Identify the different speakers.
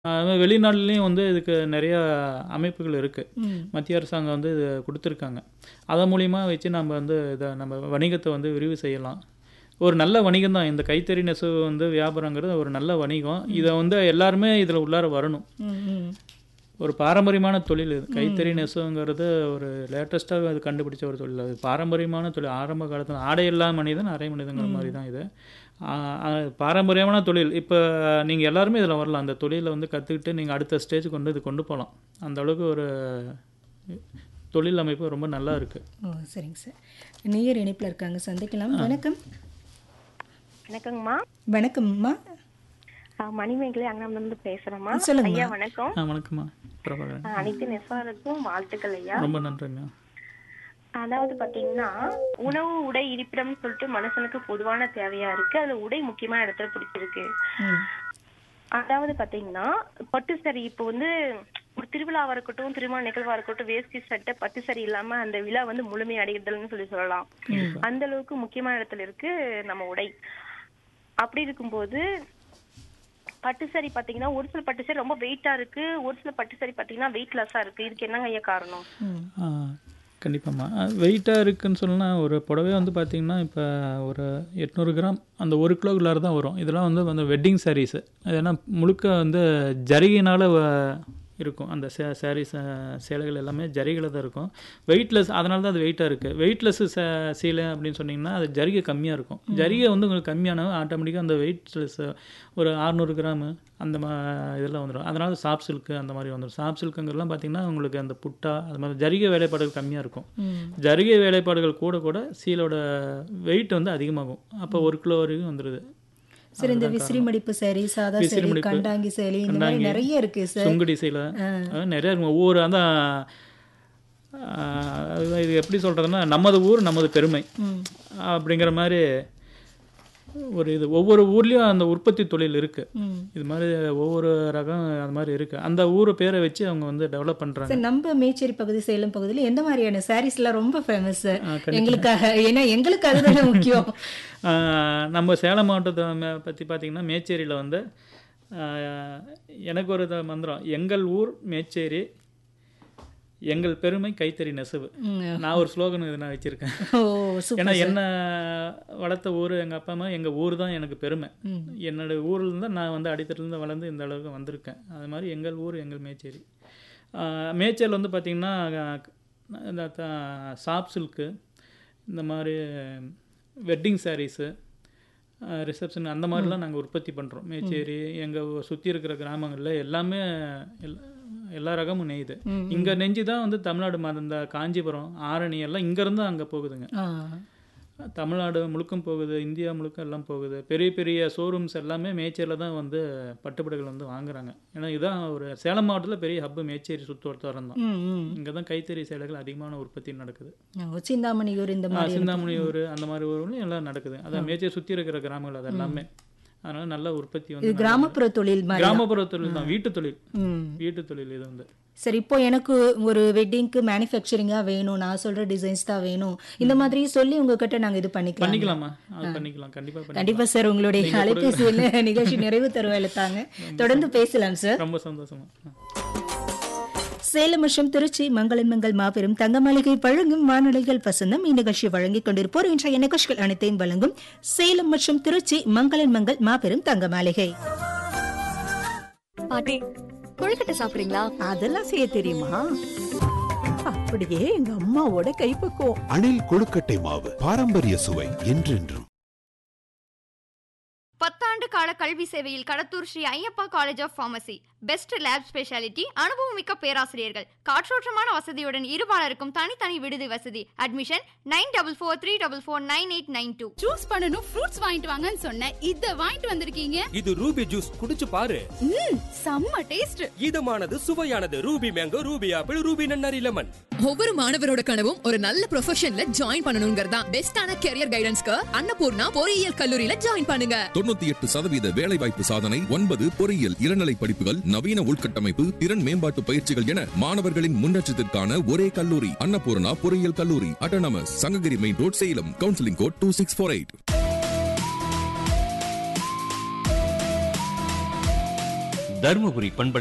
Speaker 1: அது வெளிநாடுலேயும் வந்து இதுக்கு நிறையா அமைப்புகள் இருக்குது
Speaker 2: ம்.
Speaker 1: மத்திய அரசாங்கம் வந்து இது கொடுத்துருக்காங்க அதன் மூலிமா வச்சு நம்ம வந்து இதை நம்ம வணிகத்தை வந்து விரிவு செய்யலாம் ஒரு நல்ல வணிகம் தான் இந்த கைத்தறி நெசவு வந்து வியாபாரங்கிறது ஒரு நல்ல வணிகம் இதை வந்து எல்லாருமே இதில் உள்ளார வரணும்
Speaker 2: ம், ம்.
Speaker 1: ஒரு பாரம்பரியமான தொழில் இது கைத்தறி நெசவுங்கிறது ஒரு லேட்டஸ்ட்டாக அது கண்டுபிடிச்ச ஒரு தொழில் அது பாரம்பரியமான தொழில் ஆரம்ப காலத்தில் ஆடை இல்லா மனிதன் அரை மனிதங்கிற மாதிரி தான் இது ஆ, ஆ, பாரம்பரியமான தொழில் இப்போ நீங்கள் எல்லாருமே இதில் வரலாம் அந்த தொழிலை வந்து கற்றுக்கிட்டு நீங்கள் அடுத்த ஸ்டேஜ் கொண்டு இது கொண்டு போகலாம் அந்த அளவுக்கு ஒரு தொழில் அமைப்பு ரொம்ப நல்லா இருக்குது
Speaker 2: ஓ சரிங்க சார் நேயர் இணைப்பில் இருக்காங்க சந்திக்கலாம் வணக்கம்
Speaker 3: வணக்கங்கம்மா
Speaker 2: வணக்கம்மா
Speaker 3: ஆ, மணிமேகலை அண்ணாமலேருந்து பேசுறேம்மா
Speaker 2: சொல்லுங்கம்மா.
Speaker 3: ஐயா வணக்கம்
Speaker 1: ஆ வணக்கம்மா பிரபாகரன்
Speaker 3: ஆ, அனைத்து நெசவாளருக்கும் வாழ்த்துக்கள் ஐயா
Speaker 1: ரொம்ப நன்றிங்க
Speaker 3: அதாவது பாத்தீங்கன்னா உணவு உடை இருப்பிடம் சொல்லிட்டு மனுஷனுக்கு பொதுவான தேவையா இருக்கு அதுல உடை முக்கியமான இடத்துல பிடிச்சிருக்கு
Speaker 2: ம்
Speaker 3: அதாவது பாத்தீங்கன்னா பட்டு சரி இப்போ வந்து ஒரு திருவிழாவா இருக்கட்டும் திருமண நிகழ்வா இருக்கட்டும் வேஷ்டி சட்டை பட்டு சரி இல்லாம அந்த விழா வந்து முழுமை அடைகிறதுன்னு சொல்லி சொல்லலாம் அந்த அளவுக்கு முக்கியமான இடத்துல இருக்கு நம்ம உடை அப்படி இருக்கும்போது பட்டு சரி பாத்தீங்கன்னா ஒரு சில பட்டு சரி ரொம்ப வெயிட்டா இருக்கு ஒரு சில பட்டு சரி பாத்தீங்கன்னா வெயிட்லெஸ்ஸா இருக்கு இதுக்கு என்னங்க ஐயா காரணம்
Speaker 2: ம்
Speaker 1: ஆ கண்டிப்பாம்மா வெயிட்டாக இருக்குன்னு சொன்னால் ஒரு புடவை வந்து பார்த்திங்கன்னா இப்போ ஒரு எட்நூறு கிராம் அந்த ஒரு கிலோக்குள்ளார தான் வரும் இதெல்லாம் வந்து அந்த வெட்டிங் சாரீஸு அது ஏன்னா முழுக்க வந்து ஜரிகையினால் இருக்கும் அந்த சே சாரீஸ் சேலைகள் எல்லாமே ஜரிகையில் தான் இருக்கும் வெயிட்லெஸ் அதனால தான் அது வெயிட்டாக இருக்குது வெயிட்லெஸ் சே சீலை அப்படின்னு சொன்னிங்கன்னா அது ஜரிகை கம்மியாக இருக்கும் ஜரிகை வந்து உங்களுக்கு கம்மியான ஆட்டோமேட்டிக்காக அந்த வெயிட்லெஸ் ஒரு அறநூறு கிராமு அந்த மா இதெல்லாம் வந்துடும் அதனால சாப் சில்க்கு அந்த மாதிரி வந்துடும் சாப் சில்க்குங்கிறதுலாம் பார்த்தீங்கன்னா உங்களுக்கு அந்த புட்டா அது மாதிரி ஜரிகை வேலைப்பாடுகள் கம்மியாக இருக்கும்
Speaker 2: ம்
Speaker 1: ஜரிகை வேலைப்பாடுகள் கூட கூட சீலோட வெயிட் வந்து அதிகமாகும் அப்போ ஒரு கிலோ வரைக்கும் வந்துடுது
Speaker 2: சார் இந்த விசிறி மடிப்பு சரி சாதா
Speaker 1: விசிறி
Speaker 2: சரி
Speaker 1: மடிப்பு,
Speaker 2: கண்டாங்கி சேலை இந்த மாதிரி
Speaker 1: கண்டாங்கி,
Speaker 2: நிறைய இருக்கு சார்
Speaker 1: சுங்குடி சீலை அது நிறைய இருக்கும் ஒவ்வொரு அதான் ஆஹ், அதுதான் இது எப்படி சொல்கிறதுன்னா நமது ஊர் நமது பெருமை
Speaker 2: ம்
Speaker 1: அப்படிங்கிற மாதிரி ஒரு இது ஒவ்வொரு ஊர்லேயும் அந்த உற்பத்தி தொழில் இருக்குது
Speaker 2: ம்
Speaker 1: இது மாதிரி ஒவ்வொரு ரகம் அது மாதிரி இருக்குது அந்த ஊர் பேரை வச்சு அவங்க வந்து டெவலப் பண்ணுறாங்க
Speaker 2: சார் நம்ம மேச்சேரி பகுதி சேலம் பகுதியில் எந்த மாதிரியான சாரீஸ்லாம் ரொம்ப ஃபேமஸ் சார் எங்களுக்காக ஏன்னா எங்களுக்கு அதுதானே முக்கியம்
Speaker 1: ஆஹ் நம்ம சேலம் மாவட்டத்தை ம- பற்றி பார்த்தீங்கன்னா மேச்சேரியில் வந்து ஆஹ் எனக்கு ஒரு த- மந்திரம் எங்கள் ஊர் மேச்சேரி எங்கள் பெருமை கைத்தறி நெசவு
Speaker 2: ம்.
Speaker 1: நான் ஒரு ஸ்லோகன் இது நான் வச்சுருக்கேன்
Speaker 2: ஓ சூப்பர்
Speaker 1: ஏன்னா என்ன வளர்த்த ஊர் எங்கள் அப்பா அம்மா எங்கள் ஊர் தான் எனக்கு பெருமை
Speaker 2: ம்.
Speaker 1: என்னோட ஊரில் தான் நான் வந்து அடித்தட்டிலேருந்து வளர்ந்து இந்த அளவுக்கு வந்திருக்கேன் அது மாதிரி எங்கள் ஊர் எங்கள் மேச்சேரி ஆஹ் மேச்சேரியில் வந்து பார்த்திங்கன்னா இந்த த- சாப் சில்க்கு இந்த மாதிரி வெட்டிங் சாரீஸு ரிசப்ஷன் அந்த மாதிரிலாம் நாங்கள் உற்பத்தி பண்ணுறோம் மேச்சேரி எங்கள் சுற்றி இருக்கிற கிராமங்களில் எல்லாமே எல்லா எல்லா ரகமும் நெய்யுது இங்கே நெஞ்சு தான் வந்து தமிழ்நாடு ம- இந்த காஞ்சிபுரம் ஆரணி எல்லாம் இங்கேருந்து அங்கே போகுதுங்க
Speaker 2: ஆ
Speaker 1: தமிழ்நாடு முழுக்கும் போகுது இந்தியா முழுக்க எல்லாம் போகுது பெரிய பெரிய ஷோரூம்ஸ் எல்லாமே மேச்சேரியில் தான் வந்து பட்டுப்புடைகள் வந்து வாங்குறாங்க ஏன்னா இதுதான் ஒரு சேலம் மாவட்டத்தில் பெரிய ஹப்பு மேச்சேரி சுற்றுவட்டாரம் தான்
Speaker 2: ம் ம்
Speaker 1: இங்கே தான் கைத்தறி சேலைகள் அதிகமான உற்பத்தி நடக்குது
Speaker 2: ஓ, சிந்தாமணியூர் இந்த மாதிரி
Speaker 1: சிந்தாமணி ஊர் அந்த மாதிரி ஊர்லையும் எல்லாம் நடக்குது அதான் மேச்சேரி சுற்றி இருக்கிற கிராமங்கள் அது எல்லாமே அதனால நல்ல உற்பத்தி
Speaker 2: இது
Speaker 1: வந்து
Speaker 2: கிராமப்புற தொழில் மாதிரி
Speaker 1: கிராமப்புற தொழில் தான் வீட்டு தொழில்
Speaker 2: ம்
Speaker 1: வீட்டு தொழில் இது வந்து
Speaker 2: சரி இப்போ எனக்கு ஒரு வெட்டிங்க்கு மேனுஃபேக்சரிங்காக வேணும் நான் சொல்ற டிசைன்ஸ் தான் வேணும் இந்த மாதிரி சொல்லி உங்ககிட்ட நாங்க இது பண்ணிக்கலாம்
Speaker 1: பண்ணிக்கலாமா அது பண்ணிக்கலாம் கண்டிப்பாக பண்ணி
Speaker 2: கண்டிப்பா சார் உங்களுடைய அலைபேசியில் நிகழ்ச்சி நிறைவு தருவாயில தாங்க தொடர்ந்து பேசலாம் சார்
Speaker 1: ரொம்ப சந்தோஷமா
Speaker 2: சேலம் மற்றும் திருச்சி மங்களன் மங்கள் மாபெரும் தங்க மாளிகை வழங்கும் வானொலிகள் வசந்தம் இந்நிகழ்ச்சி வழங்கிக் கொண்டிருப்போர் இன்றைய நிகழ்ச்சிகள் அனைத்தையும் வழங்கும் சேலம் மற்றும் திருச்சி மங்களன் மங்கள் மாபெரும் தங்க மாளிகை
Speaker 4: பாட்டி கொழுக்கட்டை சாப்பிடுறீங்களா
Speaker 5: அதெல்லாம் செய்ய தெரியுமா அப்படியே எங்க அம்மாவோட கைப்பக்குவம்
Speaker 6: அணில் கொழுக்கட்டை மாவு பாரம்பரிய சுவை என்றென்றும்
Speaker 7: பத்தாண்டு கால கல்வி சேவையில் Kadathur Sri Ayyappa college of pharmacy best lab speciality அனுபவமிக்க பேராசிரியர்கள் காற்றோட்டமான வசதியுடன் இருபாலருக்கும் தனித்தனி விடுதி வசதி admission nine double four three double four nine eight nine two
Speaker 8: juice பண்ணனும் ஃப்ரூட்ஸ் வாங்கிட்டு வாங்கன்னு சொன்னேன் இத வாங்கிட்டு வந்திருக்கீங்க
Speaker 9: இது ரூபி ஜூஸ் குடிச்சு பாரு
Speaker 8: ம் செம்ம டேஸ்ட்
Speaker 9: இதமானது சுவையானது Ruby mango Ruby apple Ruby நன்னாரி லெமன்
Speaker 4: ஒவ்வொரு மாணவரோட கனவும் ஒரு நல்ல ப்ரொஃபஷன்ல ஜாயின் பண்ணணுங்கிறதா பெஸ்டான கெரியர் கைடன்ஸ்க்கு அன்னபூர்ணா பொறியியல் கல்லூரியில ஜாயின் பண்ணுங்க
Speaker 10: தொண்ணூத்தி எட்டு சதவீத வேலைவாய்ப்பு சாதனை ஒன்பது பொறியியல் இளநிலை படிப்புகள் நவீன உள்கட்டமைப்பு திறன் மேம்பாட்டு பயிற்சிகள் என மாணவர்களின் முன்னேற்றத்திற்கான ஒரே கல்லூரி அன்னபூர்ணா பொறியியல் கல்லூரி autonomous Sankagiri main road Salem counselling code two six four eight
Speaker 11: Dharmapuri பண்பலை